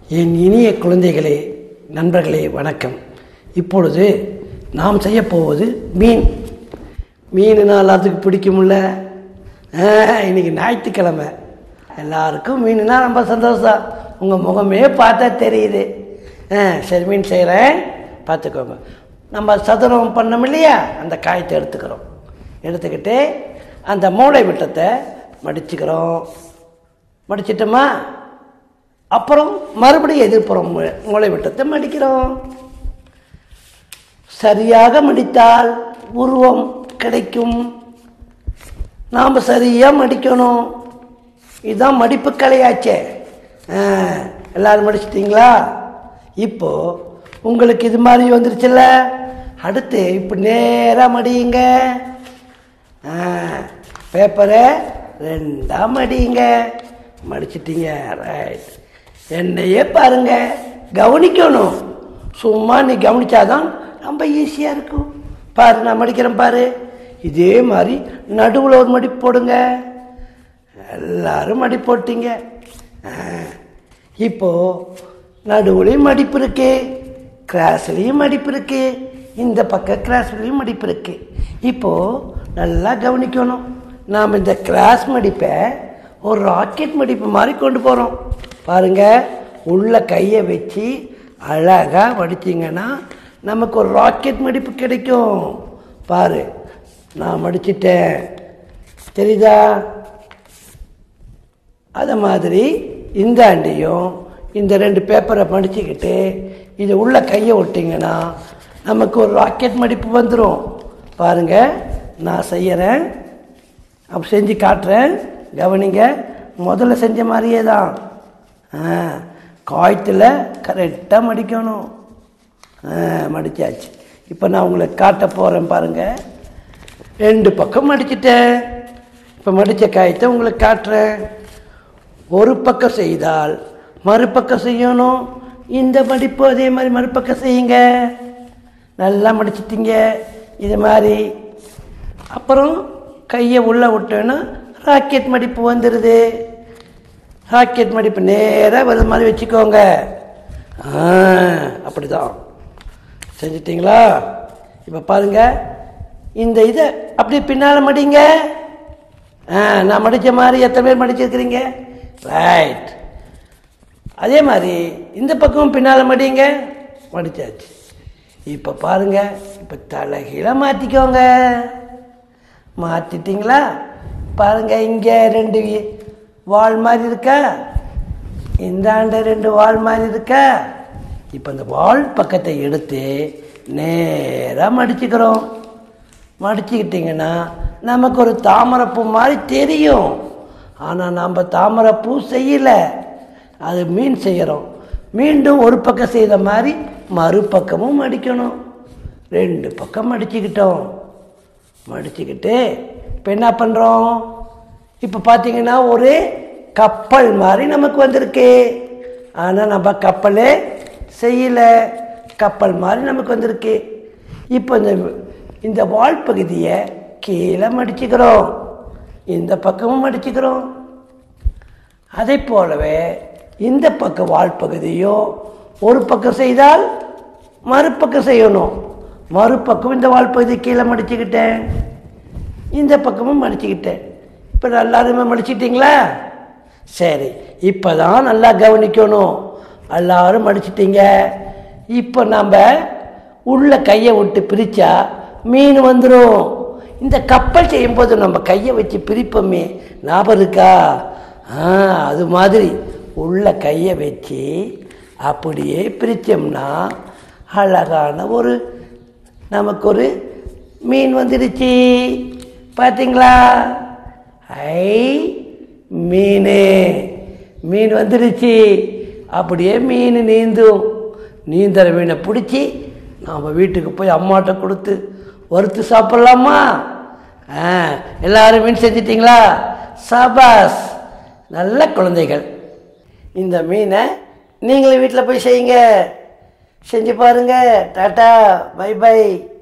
என் இனிய குழந்தைகளே நண்பர்களே வணக்கம் இப்பொழுது நாம் செய்ய போவது மீன் மீனுனா எல்லாத்துக்கும் பிடிக்கும்ல ஆ, இன்னைக்கு ஞாயிற்றுக்கிழமை எல்லாருக்கும் மீனுனா ரொம்ப சந்தோஷம் உங்கள் முகமே பார்த்தா தெரியுது ஆ சரி மீன் செய்கிறேன் பார்த்துக்கோங்க நம்ம சதுரம் பண்ணோம் இல்லையா அந்த காயத்தை எடுத்துக்கிறோம் எடுத்துக்கிட்டு அந்த மூளை விட்டத்தை மடிச்சுக்கிறோம் மடிச்சிட்டோமா அப்புறம் மறுபடியும் எதிர்ப்புறம் மூ- மூளை விட்டத்தை மடிக்கிறோம் சரியாக மடித்தால் உருவம் கிடைக்கும் நாம் சரியாக மடிக்கணும் இதுதான் மடிப்பு கலையாச்சே ஆ, எல்லாரும் மடிச்சிட்டிங்களா இப்போ உங்களுக்கு இது மாதிரி வந்துருச்சுல்ல அடுத்து இப்போ நேராக மடியுங்க ஆ, பேப்பரை ரெண்டா மடியுங்க மடிச்சிட்டீங்க ரைட் என்னையே பாருங்க கவனிக்கணும் சும்மா நீ கவனிச்சாதான் ரொம்ப ஈஸியாக இருக்கும் பாரு நான் மடிக்கிறேன் பாரு இதே மாதிரி நடுவில் ஒரு மடி போடுங்க எல்லாரும் மடி போட்டீங்க ஆ, இப்போ நடுவுலையும் மடிப்பு இருக்கு கிராஸ்லேயும் மடிப்பு இருக்கு இந்த பக்கம் கிராஸ்லேயும் மடிப்பு இருக்கு இப்போ நல்லா கவனிக்கணும் நாம் இந்த கிராஸ் மடிப்பை ஒரு ராக்கெட் மடிப்பு மாதிரி கொண்டு போகிறோம் பாருங்க உள்ள கையை வச்சு அழகாக மடிச்சிங்கன்னா நமக்கு ஒரு ராக்கெட் மடிப்பு கிடைக்கும் பாரு நான் மடிச்சிட்டேன் தெரியுதா அது மாதிரி இந்த ஆண்டியும் இந்த ரெண்டு பேப்பரை மடிச்சுக்கிட்டு இது உள்ள கையை விட்டிங்கன்னா நமக்கு ஒரு ராக்கெட் மடிப்பு வந்துடும் பாருங்க நான் செய்யறேன் அப்போ செஞ்சு காட்டுறேன் கவனிங்க முதல்ல செஞ்ச மாதிரியே தான் ஆ காய்த்தில் கரெக்டாக மடிக்கணும் ஆ மடிச்சாச்சு இப்போ நான் உங்களுக்கு காட்ட போகிறேன் பாருங்கள் ரெண்டு பக்கம் மடிச்சிட்டேன் இப்போ மடித்த காயத்தை உங்களுக்கு காட்டுறேன் ஒரு பக்கம் செய்தால் மறுபக்கம் செய்யணும் இந்த மடிப்பு அதே மாதிரி மறுபக்கம் செய்யுங்க நல்லா மடிச்சிட்டீங்க இது மாதிரி அப்புறம் கையை உள்ளே விட்டோன்னா ராக்கெட் மடிப்பு வந்துடுது ராக்கெட் மடிப்பு நேராக வருது மாதிரி வச்சுக்கோங்க ஆ அப்படிதான் செஞ்சிட்டிங்களா இப்போ பாருங்க இந்த இதை அப்படியே பின்னால் மடிங்க ஆ நான் மடித்த மாதிரி எத்தனை பேர் மடிச்சிருக்கிறீங்க ரைட் அதே மாதிரி இந்த பக்கம் பின்னால் மடிங்க மடிச்சாச்சு இப்போ பாருங்க இப்போ தலைகீழ மாற்றிக்கோங்க மாற்றிட்டீங்களா பாருங்க இங்கே ரெண்டு வால் மாதிரி இருக்கா இந்தாண்ட ரெண்டு வால் மாதிரி இருக்கா இப்போ இந்த வால் பக்கத்தை எடுத்து நேராக மடிச்சுக்கிறோம் மடிச்சுக்கிட்டிங்கன்னா நமக்கு ஒரு தாமரைப்பூ மாதிரி தெரியும் ஆனால் நம்ம தாமரைப்பூ செய்யலை அது மீன் செய்கிறோம் மீண்டும் ஒரு பக்கம் செய்த மாதிரி மறுபக்கமும் மடிக்கணும் ரெண்டு பக்கம் மடிச்சுக்கிட்டோம் மடிச்சுக்கிட்டு இப்போ என்ன பண்ணுறோம் இப்போ பார்த்தீங்கன்னா ஒரு கப்பல் மாதிரி நமக்கு வந்திருக்கு ஆனால் நம்ம கப்பலே செய்யலை கப்பல் மாதிரி நமக்கு வந்திருக்கு இப்போ இந்த இந்த வால் பகுதியை கீழே மடிச்சுக்கிறோம் இந்த பக்கமும் மடிச்சுக்கிறோம் அதை போலவே இந்த பக்க வால் பகுதியும் ஒரு பக்கம் செய்தால் மறுபக்கம் செய்யணும் மறுபக்கம் இந்த வால் பகுதி கீழே மடிச்சுக்கிட்டேன் இந்த பக்கமும் மடிச்சுக்கிட்டேன் இப்போ எல்லாருமே மடிச்சிட்டிங்களா சரி இப்போ தான் நல்லா கவனிக்கணும் எல்லாரும் மடிச்சிட்டீங்க இப்போ நம்ம உள்ள கையை விட்டு பிரித்தா மீன் வந்துடும் இந்த கப்பல் செய்யும்போது நம்ம கையை வச்சு பிரிப்போமே ஞாபகம் இருக்கா ஆ அது மாதிரி உள்ள கையை வச்சு அப்படியே பிரித்தோம்னா அழகான ஒரு நமக்கு ஒரு மீன் வந்துடுச்சு பார்த்தீங்களா ஐ மீன் மீன் வந்துடுச்சு அப்படியே மீன் நீந்தும் நீந்துற மீனை பிடிச்சி நாம் வீட்டுக்கு போய் அம்மாட்ட கொடுத்து வறுத்து சாப்பிட்லாமா ஆ எல்லாரும் மீன் செஞ்சிட்டிங்களா சபாஸ் நல்ல குழந்தைகள் இந்த மீனை நீங்களும் வீட்டில் போய் செய்யுங்க செஞ்சு பாருங்க டாட்டா பை பை